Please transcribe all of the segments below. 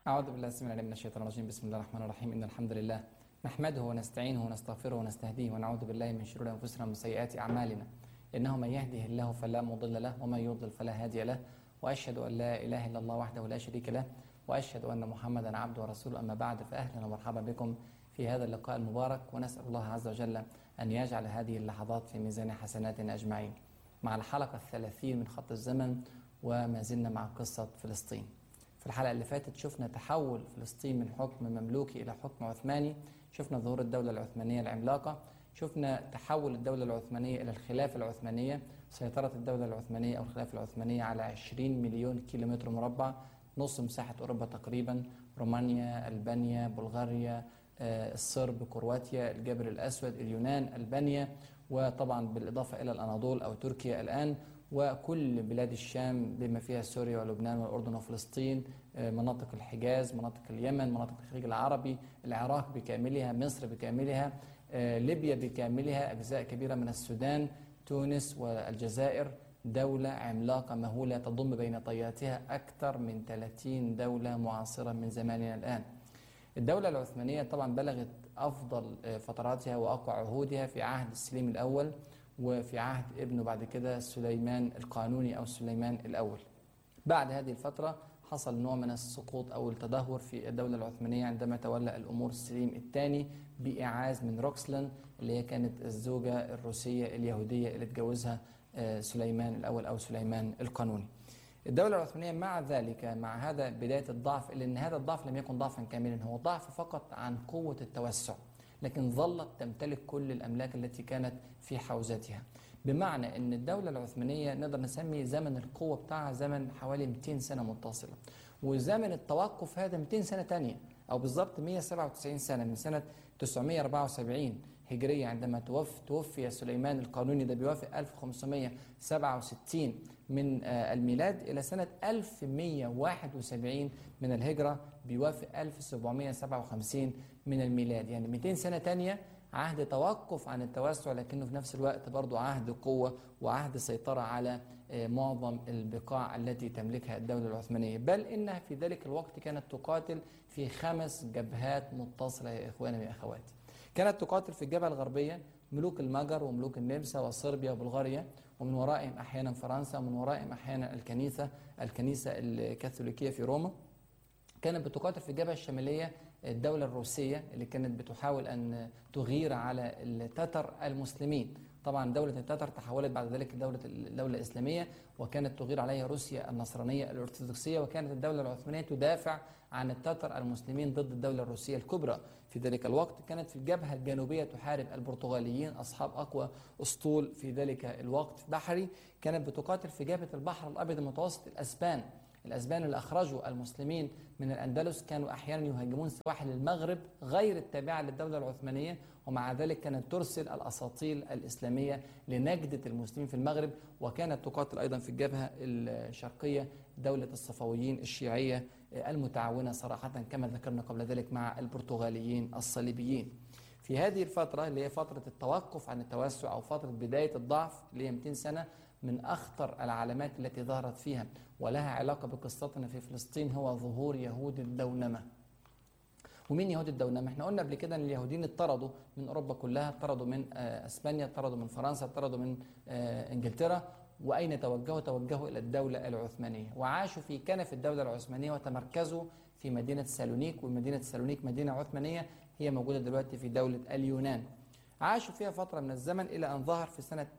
أعوذ بالله السميع العليم من الشيطان الرجيم بسم الله الرحمن الرحيم إن الحمد لله نحمده ونستعينه ونستغفره ونستهديه ونعوذ بالله من شرور أنفسنا ومن سيئات أعمالنا إنه من يهده الله فلا مضل له ومن يضلل فلا هادي له وأشهد أن لا إله إلا الله وحده لا شريك له وأشهد أن محمدا عبده ورسوله أما بعد فأهلا ومرحبا بكم في هذا اللقاء المبارك ونسأل الله عز وجل أن يجعل هذه اللحظات في ميزان حسناتنا أجمعين مع الحلقة الثلاثين من خط الزمن وما زلنا مع قصة فلسطين في الحلقة اللي فاتت شفنا تحول فلسطين من حكم مملوكي إلى حكم عثماني شفنا ظهور الدولة العثمانية العملاقة شفنا تحول الدولة العثمانية إلى الخلافة العثمانية سيطرة الدولة العثمانية أو الخلافة العثمانية على 20 مليون كيلومتر مربع نص مساحة أوروبا تقريبا رومانيا ألبانيا بلغاريا آه، الصرب كرواتيا الجبل الأسود اليونان ألبانيا وطبعا بالإضافة إلى الأناضول أو تركيا الآن وكل بلاد الشام بما فيها سوريا ولبنان والأردن وفلسطين آه، مناطق الحجاز مناطق اليمن مناطق الخليج العربي العراق بكاملها مصر بكاملها آه، ليبيا بكاملها أجزاء كبيرة من السودان تونس والجزائر دولة عملاقة مهولة تضم بين طياتها أكثر من 30 دولة معاصرة من زماننا الآن الدولة العثمانية طبعا بلغت أفضل آه، فتراتها وأقوى عهودها في عهد السليم الأول وفي عهد ابنه بعد كده سليمان القانوني أو سليمان الأول بعد هذه الفترة حصل نوع من السقوط أو التدهور في الدولة العثمانية عندما تولى الأمور سليم الثاني بإعاز من روكسلان اللي هي كانت الزوجة الروسية اليهودية اللي اتجوزها آه، سليمان الأول أو سليمان القانوني الدولة العثمانية مع ذلك مع هذا بداية الضعف إلا أن هذا الضعف لم يكن ضعفا كاملا هو ضعف فقط عن قوة التوسع لكن ظلت تمتلك كل الأملاك التي كانت في حوزتها بمعنى أن الدولة العثمانية نقدر نسمي زمن القوة بتاعها زمن حوالي 200 سنة متصلة وزمن التوقف هذا 200 سنة تانية أو بالضبط 197 سنة من سنة 974 هجرية عندما توفي, توفي سليمان القانوني ده بيوافق 1567 من آه، الميلاد إلى سنة 1171 من الهجرة بيوافق 1757 من الميلاد يعني 200 سنة تانية عهد توقف عن التوسع لكنه في نفس الوقت برضو عهد قوة وعهد سيطرة على آه، معظم البقاع التي تملكها الدولة العثمانية بل إنها في ذلك الوقت كانت تقاتل في خمس جبهات متصلة يا إخواني وأخواتي كانت تقاتل في الجبهة الغربية ملوك المجر وملوك النمسا وصربيا وبلغاريا ومن ورائهم أحيانا فرنسا ومن ورائهم أحيانا الكنيسة الكنيسة الكاثوليكية في روما كانت بتقاتل في الجبهة الشمالية الدولة الروسية اللي كانت بتحاول أن تغير على التتر المسلمين طبعا دولة التتر تحولت بعد ذلك لدولة الدولة الإسلامية وكانت تغير عليها روسيا النصرانية الأرثوذكسية وكانت الدولة العثمانية تدافع عن التتر المسلمين ضد الدولة الروسية الكبرى في ذلك الوقت كانت في الجبهة الجنوبية تحارب البرتغاليين أصحاب أقوى أسطول في ذلك الوقت بحري كانت بتقاتل في جبهة البحر الأبيض المتوسط الأسبان الأسبان اللي أخرجوا المسلمين من الأندلس كانوا أحيانا يهاجمون سواحل المغرب غير التابعة للدولة العثمانية ومع ذلك كانت ترسل الأساطيل الإسلامية لنجدة المسلمين في المغرب وكانت تقاتل أيضا في الجبهة الشرقية دولة الصفويين الشيعية المتعاونة صراحة كما ذكرنا قبل ذلك مع البرتغاليين الصليبيين في هذه الفترة اللي هي فترة التوقف عن التوسع أو فترة بداية الضعف اللي هي 200 سنة من أخطر العلامات التي ظهرت فيها ولها علاقة بقصتنا في فلسطين هو ظهور يهود الدونمة ومين يهود الدونمة؟ احنا قلنا قبل كده ان اليهوديين اطردوا من اوروبا كلها، اطردوا من آه، اسبانيا، اطردوا من فرنسا، اطردوا من آه، انجلترا، واين توجهوا؟ توجهوا الى الدولة العثمانية، وعاشوا في كنف الدولة العثمانية وتمركزوا في مدينة سالونيك، ومدينة سالونيك مدينة عثمانية هي موجودة دلوقتي في دولة اليونان. عاشوا فيها فترة من الزمن إلى أن ظهر في سنة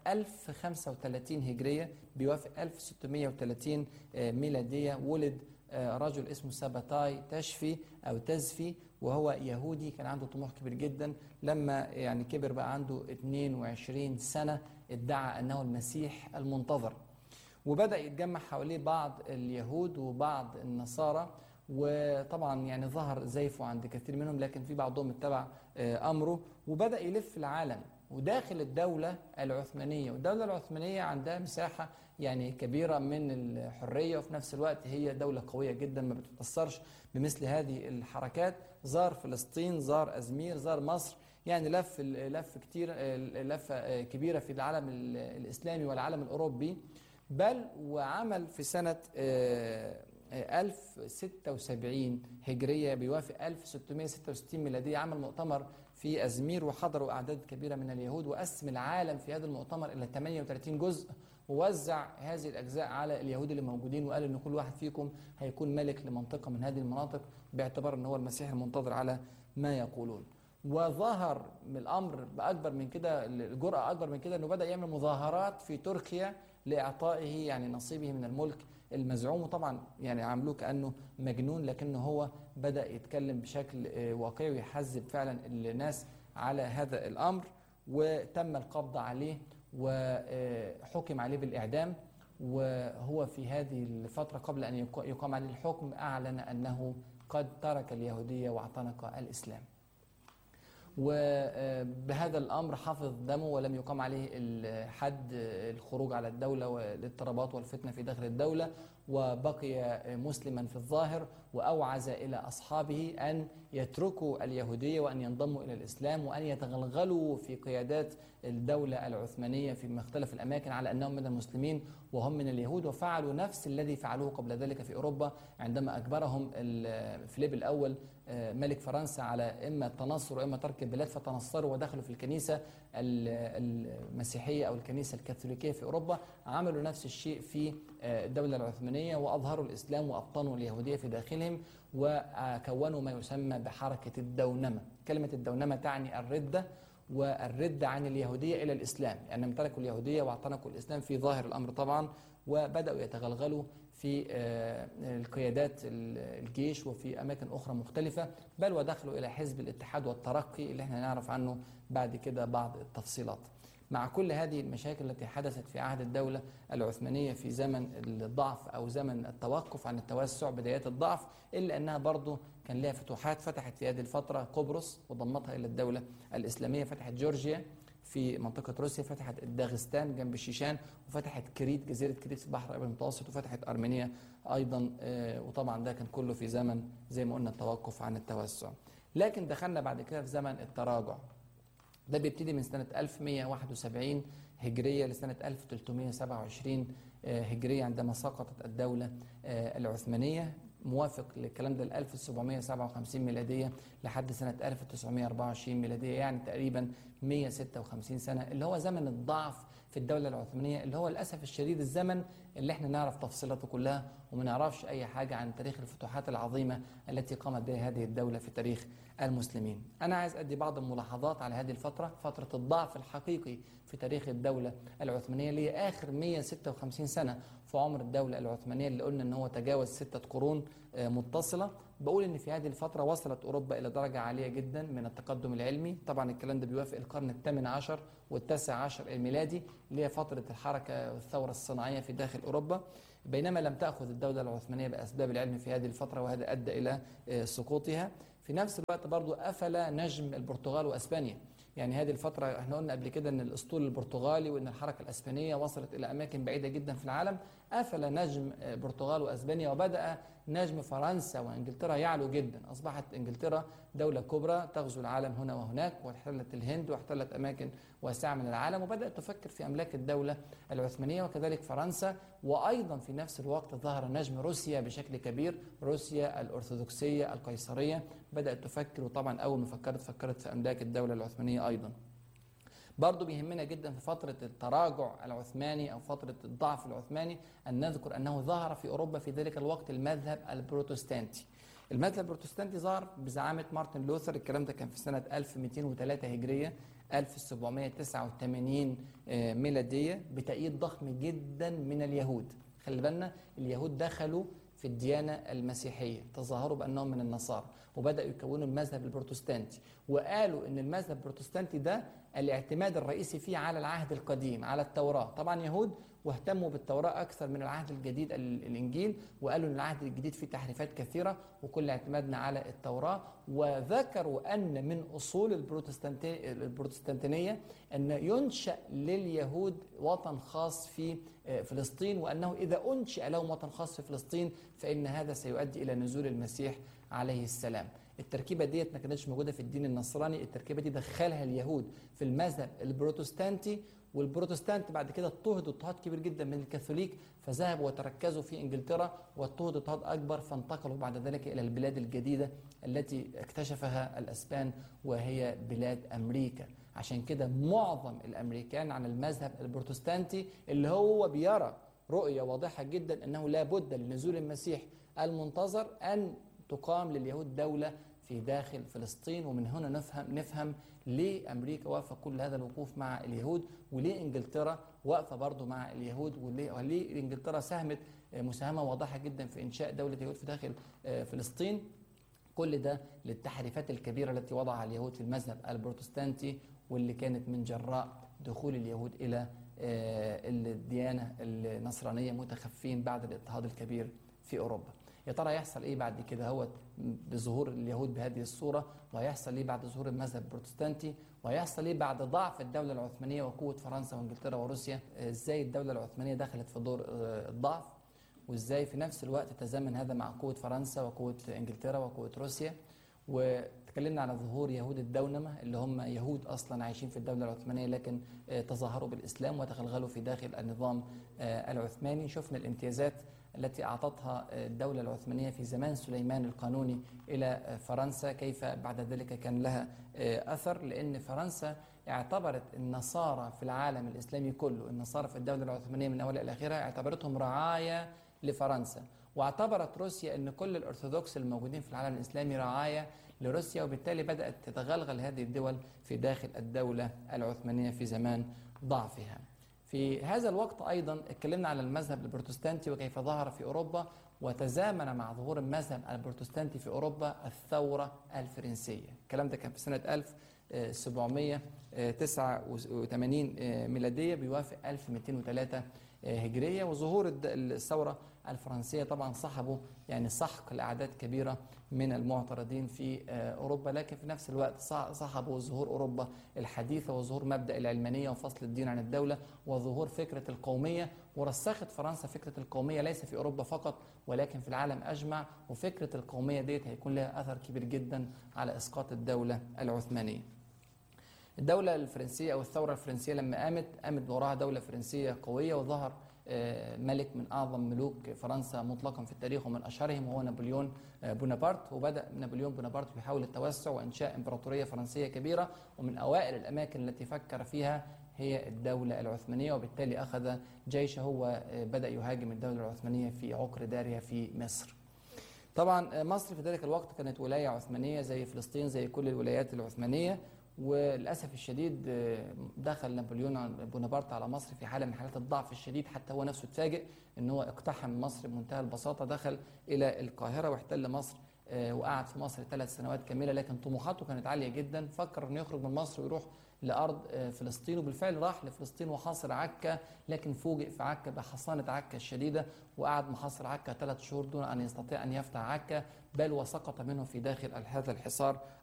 1035 هجرية بيوافق 1630 آه، ميلادية ولد آه، رجل اسمه سباتاي تشفي أو تزفي وهو يهودي كان عنده طموح كبير جدا لما يعني كبر بقى عنده 22 سنة ادعى أنه المسيح المنتظر وبدأ يتجمع حواليه بعض اليهود وبعض النصارى وطبعا يعني ظهر زيفه عند كثير منهم لكن في بعضهم اتبع آه، امره وبدا يلف العالم وداخل الدولة العثمانية والدولة العثمانية عندها مساحة يعني كبيرة من الحرية وفي نفس الوقت هي دولة قوية جدا ما بتتأثرش بمثل هذه الحركات زار فلسطين زار أزمير زار مصر يعني لف لف كتير لفة كبيرة في العالم الإسلامي والعالم الأوروبي بل وعمل في سنة آه، 1076 هجرية بيوافق 1666 ميلادية عمل مؤتمر في أزمير وحضروا أعداد كبيرة من اليهود وقسم العالم في هذا المؤتمر إلى 38 جزء ووزع هذه الأجزاء على اليهود اللي موجودين وقال إن كل واحد فيكم هيكون ملك لمنطقة من هذه المناطق باعتبار إن هو المسيح المنتظر على ما يقولون وظهر من الأمر بأكبر من كده الجرأة أكبر من كده إنه بدأ يعمل مظاهرات في تركيا لإعطائه يعني نصيبه من الملك المزعوم وطبعا يعني عاملوه كأنه مجنون لكنه هو بدأ يتكلم بشكل واقعي ويحذب فعلا الناس على هذا الأمر وتم القبض عليه وحكم عليه بالإعدام وهو في هذه الفترة قبل أن يقام عليه الحكم أعلن أنه قد ترك اليهودية واعتنق الإسلام وبهذا الأمر حفظ دمه ولم يقام عليه الحد الخروج على الدولة والاضطرابات والفتنة في داخل الدولة وبقي مسلما في الظاهر وأوعز إلى أصحابه أن يتركوا اليهودية وأن ينضموا إلى الإسلام وأن يتغلغلوا في قيادات الدولة العثمانية في مختلف الأماكن على أنهم من المسلمين وهم من اليهود وفعلوا نفس الذي فعلوه قبل ذلك في أوروبا عندما أجبرهم فيليب الأول ملك فرنسا على إما التنصر وإما ترك البلاد فتنصروا ودخلوا في الكنيسة المسيحية أو الكنيسة الكاثوليكية في أوروبا عملوا نفس الشيء في الدولة العثمانية وأظهروا الإسلام وأبطنوا اليهودية في داخلهم وكونوا ما يسمى بحركة الدونمة كلمة الدونمة تعني الردة والردة عن اليهودية إلى الإسلام لأنهم تركوا اليهودية واعتنقوا الإسلام في ظاهر الأمر طبعا وبدأوا يتغلغلوا في القيادات الجيش وفي أماكن أخرى مختلفة بل ودخلوا إلى حزب الاتحاد والترقي اللي احنا نعرف عنه بعد كده بعض التفصيلات مع كل هذه المشاكل التي حدثت في عهد الدولة العثمانية في زمن الضعف أو زمن التوقف عن التوسع بدايات الضعف إلا أنها برضو كان لها فتوحات فتحت في هذه الفترة قبرص وضمتها إلى الدولة الإسلامية فتحت جورجيا في منطقة روسيا فتحت داغستان جنب الشيشان وفتحت كريت جزيرة كريت في البحر المتوسط وفتحت أرمينيا أيضا وطبعا ده كان كله في زمن زي ما قلنا التوقف عن التوسع لكن دخلنا بعد كده في زمن التراجع ده بيبتدي من سنة 1171 هجرية لسنة 1327 هجرية عندما سقطت الدولة العثمانية موافق للكلام ده ل 1757 ميلادية لحد سنة 1924 ميلادية يعني تقريبا 156 سنة اللي هو زمن الضعف في الدولة العثمانية اللي هو للأسف الشديد الزمن اللي احنا نعرف تفصيلاته كلها وما نعرفش أي حاجة عن تاريخ الفتوحات العظيمة التي قامت بها هذه الدولة في تاريخ المسلمين أنا عايز أدي بعض الملاحظات على هذه الفترة فترة الضعف الحقيقي في تاريخ الدولة العثمانية اللي هي آخر 156 سنة في عمر الدولة العثمانية اللي قلنا أن هو تجاوز ستة قرون متصلة بقول ان في هذه الفتره وصلت اوروبا الى درجه عاليه جدا من التقدم العلمي طبعا الكلام ده بيوافق القرن الثامن عشر والتاسع عشر الميلادي اللي هي فتره الحركه والثوره الصناعيه في داخل اوروبا بينما لم تاخذ الدوله العثمانيه باسباب العلم في هذه الفتره وهذا ادى الى سقوطها في نفس الوقت برضو قفل نجم البرتغال واسبانيا يعني هذه الفترة احنا قلنا قبل كده ان الاسطول البرتغالي وان الحركة الاسبانية وصلت الى اماكن بعيدة جدا في العالم قفل نجم البرتغال واسبانيا وبدأ نجم فرنسا وانجلترا يعلو جدا اصبحت انجلترا دولة كبرى تغزو العالم هنا وهناك واحتلت الهند واحتلت اماكن واسعة من العالم وبدأت تفكر في املاك الدولة العثمانية وكذلك فرنسا وايضا في نفس الوقت ظهر نجم روسيا بشكل كبير روسيا الارثوذكسية القيصرية بدأت تفكر وطبعا اول ما فكرت فكرت في املاك الدولة العثمانية ايضا برضو بيهمنا جدا في فترة التراجع العثماني أو فترة الضعف العثماني أن نذكر أنه ظهر في أوروبا في ذلك الوقت المذهب البروتستانتي المذهب البروتستانتي ظهر بزعامة مارتن لوثر الكلام ده كان في سنة 1203 هجرية 1789 ميلادية بتأييد ضخم جدا من اليهود خلي بالنا اليهود دخلوا في الديانة المسيحية تظاهروا بأنهم من النصارى وبدأوا يكونوا المذهب البروتستانتي وقالوا أن المذهب البروتستانتي ده الاعتماد الرئيسي فيه على العهد القديم على التوراة طبعا يهود واهتموا بالتوراة أكثر من العهد الجديد الإنجيل وقالوا أن العهد الجديد فيه تحريفات كثيرة وكل اعتمادنا على التوراة وذكروا أن من أصول البروتستانتينية أن ينشأ لليهود وطن خاص في فلسطين وأنه إذا أنشأ لهم وطن خاص في فلسطين فإن هذا سيؤدي إلى نزول المسيح عليه السلام التركيبه ديت ما كانتش موجوده في الدين النصراني التركيبه دي دخلها اليهود في المذهب البروتستانتي والبروتستانت بعد كده اضطهد اضطهاد كبير جدا من الكاثوليك فذهبوا وتركزوا في انجلترا واضطهد اضطهاد اكبر فانتقلوا بعد ذلك الى البلاد الجديده التي اكتشفها الاسبان وهي بلاد امريكا عشان كده معظم الامريكان عن المذهب البروتستانتي اللي هو بيرى رؤيه واضحه جدا انه لا بد لنزول المسيح المنتظر ان تقام لليهود دوله في داخل فلسطين ومن هنا نفهم نفهم ليه امريكا واقفه كل هذا الوقوف مع اليهود وليه انجلترا واقفه برضه مع اليهود وليه, وليه انجلترا ساهمت مساهمه واضحه جدا في انشاء دوله اليهود في داخل فلسطين كل ده للتحريفات الكبيره التي وضعها اليهود في المذهب البروتستانتي واللي كانت من جراء دخول اليهود الى الديانه النصرانيه متخفين بعد الاضطهاد الكبير في اوروبا. يا ترى يحصل ايه بعد كده هو بظهور اليهود بهذه الصوره وهيحصل ايه بعد ظهور المذهب البروتستانتي وهيحصل ايه بعد ضعف الدوله العثمانيه وقوه فرنسا وانجلترا وروسيا ازاي الدوله العثمانيه دخلت في دور الضعف وازاي في نفس الوقت تزامن هذا مع قوه فرنسا وقوه انجلترا وقوه روسيا وتكلمنا على ظهور يهود الدونمة اللي هم يهود أصلا عايشين في الدولة العثمانية لكن تظاهروا بالإسلام وتغلغلوا في داخل النظام العثماني شفنا الامتيازات التي أعطتها الدولة العثمانية في زمان سليمان القانوني إلى فرنسا كيف بعد ذلك كان لها أثر لأن فرنسا اعتبرت النصارى في العالم الإسلامي كله النصارى في الدولة العثمانية من أولها إلى آخرها اعتبرتهم رعاية لفرنسا واعتبرت روسيا أن كل الأرثوذكس الموجودين في العالم الإسلامي رعاية لروسيا وبالتالي بدأت تتغلغل هذه الدول في داخل الدولة العثمانية في زمان ضعفها في هذا الوقت أيضا اتكلمنا على المذهب البروتستانتي وكيف ظهر في أوروبا وتزامن مع ظهور المذهب البروتستانتي في أوروبا الثورة الفرنسية الكلام ده كان في سنة 1789 ميلادية بيوافق 1203 هجرية وظهور الثورة الفرنسية طبعا صاحبوا يعني سحق لأعداد كبيرة من المعترضين في أوروبا لكن في نفس الوقت صاحبوا ظهور أوروبا الحديثة وظهور مبدأ العلمانية وفصل الدين عن الدولة وظهور فكرة القومية ورسخت فرنسا فكرة القومية ليس في أوروبا فقط ولكن في العالم أجمع وفكرة القومية ديت هيكون لها أثر كبير جدا على إسقاط الدولة العثمانية الدولة الفرنسية أو الثورة الفرنسية لما قامت قامت وراها دولة فرنسية قوية وظهر ملك من أعظم ملوك فرنسا مطلقا في التاريخ ومن أشهرهم هو نابليون بونابرت وبدأ نابليون بونابرت بيحاول التوسع وإنشاء إمبراطورية فرنسية كبيرة ومن أوائل الأماكن التي فكر فيها هي الدولة العثمانية وبالتالي أخذ جيشه وبدأ يهاجم الدولة العثمانية في عقر دارها في مصر طبعا مصر في ذلك الوقت كانت ولاية عثمانية زي فلسطين زي كل الولايات العثمانية وللاسف الشديد دخل نابليون بونابرت على مصر في حاله من حالات الضعف الشديد حتى هو نفسه اتفاجئ ان هو اقتحم مصر بمنتهى البساطه دخل الى القاهره واحتل مصر وقعد في مصر ثلاث سنوات كامله لكن طموحاته كانت عاليه جدا فكر انه يخرج من مصر ويروح لارض فلسطين وبالفعل راح لفلسطين وحاصر عكا لكن فوجئ في عكا بحصانه عكا الشديده وقعد محاصر عكا ثلاث شهور دون ان يستطيع ان يفتح عكا بل وسقط منه في داخل هذا الحصار